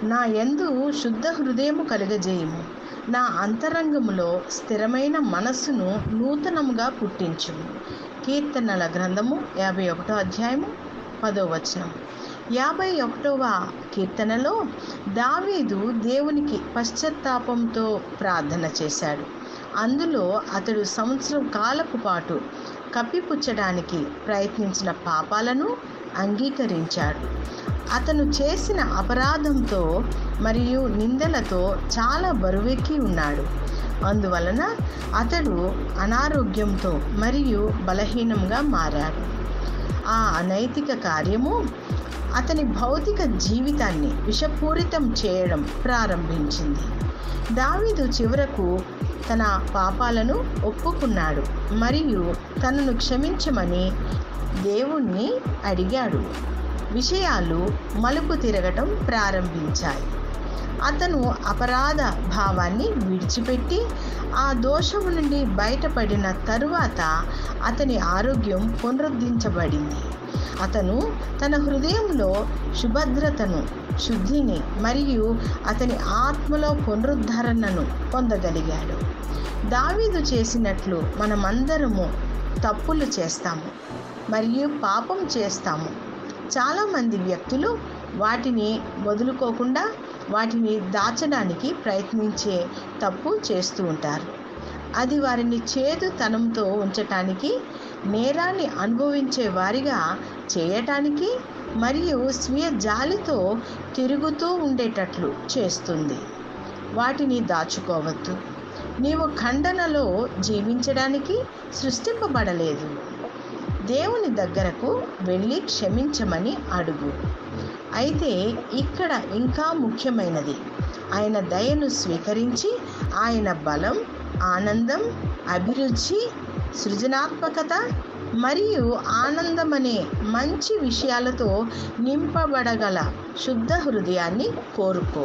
నా యందు శుద్ధ హృదయము కలుగజేయము నా అంతరంగములో స్థిరమైన మనస్సును నూతనముగా పుట్టించుము కీర్తనల గ్రంథము యాభై ఒకటో అధ్యాయము పదో వచనం యాభై ఒకటవ కీర్తనలో దావీదు దేవునికి పశ్చాత్తాపంతో ప్రార్థన చేశాడు అందులో అతడు సంవత్సరం కాలపు పాటు కప్పిపుచ్చడానికి ప్రయత్నించిన పాపాలను అంగీకరించాడు అతను చేసిన అపరాధంతో మరియు నిందలతో చాలా బరువెక్కి ఉన్నాడు అందువలన అతడు అనారోగ్యంతో మరియు బలహీనంగా మారాడు ఆ అనైతిక కార్యము అతని భౌతిక జీవితాన్ని విషపూరితం చేయడం ప్రారంభించింది దావీదు చివరకు తన పాపాలను ఒప్పుకున్నాడు మరియు తనను క్షమించమని దేవుణ్ణి అడిగాడు విషయాలు మలుపు తిరగటం ప్రారంభించాయి అతను అపరాధ భావాన్ని విడిచిపెట్టి ఆ దోషము నుండి బయటపడిన తరువాత అతని ఆరోగ్యం పునరుద్ధరించబడింది అతను తన హృదయంలో శుభద్రతను శుద్ధిని మరియు అతని ఆత్మలో పునరుద్ధరణను పొందగలిగాడు దావీదు చేసినట్లు మనమందరము తప్పులు చేస్తాము మరియు పాపం చేస్తాము చాలామంది వ్యక్తులు వాటిని వదులుకోకుండా వాటిని దాచడానికి ప్రయత్నించే తప్పు చేస్తూ ఉంటారు అది వారిని చేదుతనంతో ఉంచటానికి నేరాన్ని అనుభవించే వారిగా చేయటానికి మరియు స్వీయ జాలితో తిరుగుతూ ఉండేటట్లు చేస్తుంది వాటిని దాచుకోవద్దు నీవు ఖండనలో జీవించడానికి సృష్టింపబడలేదు దేవుని దగ్గరకు వెళ్ళి క్షమించమని అడుగు అయితే ఇక్కడ ఇంకా ముఖ్యమైనది ఆయన దయను స్వీకరించి ఆయన బలం ఆనందం అభిరుచి సృజనాత్మకత మరియు ఆనందం అనే మంచి విషయాలతో నింపబడగల శుద్ధ హృదయాన్ని కోరుకో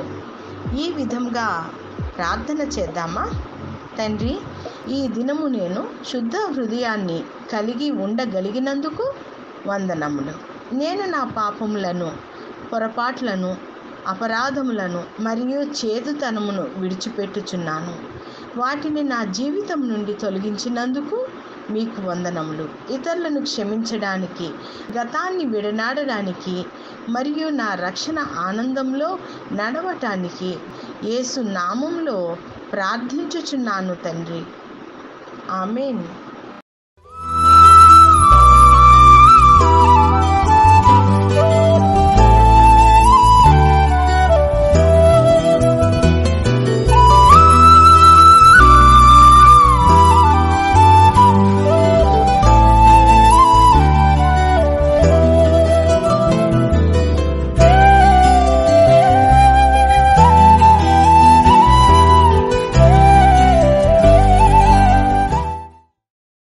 ఈ విధంగా ప్రార్థన చేద్దామా తండ్రి ఈ దినము నేను శుద్ధ హృదయాన్ని కలిగి ఉండగలిగినందుకు వందనములు నేను నా పాపములను పొరపాట్లను అపరాధములను మరియు చేదుతనమును విడిచిపెట్టుచున్నాను వాటిని నా జీవితం నుండి తొలగించినందుకు మీకు వందనములు ఇతరులను క్షమించడానికి గతాన్ని విడనాడడానికి మరియు నా రక్షణ ఆనందంలో నడవటానికి యేసు నామంలో ప్రార్థించుచున్నాను తండ్రి ఆమెన్